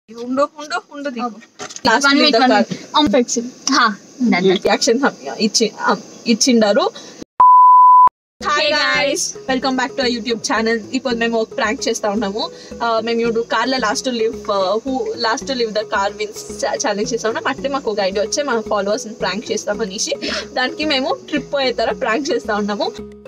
ఉండు ఉండు ఉండు One minute, one minute. Um, fix it. Ha, done, done. Action ఇచ్చి ఆ, ఇచ్చిండారు hi Hey guys welcome back to YouTube channel ఇప్పుడు మేము ఒక ప్రాంక్ చేస్తా ఉన్నాము ఆ, మేము ఇప్పుడు కార్ లో last leave who last leave the car wins challenge చేస్తా ఉన్నాం అట్లే మాకు ఒక ఐడియా వచ్చి మా ఫాలోవర్స్ ప్రాంక్ చేస్తాం అనేసి దానికి మేము ట్రిప్ పోయే తర ప్రాంక్ చేస్తా ఉన్నాము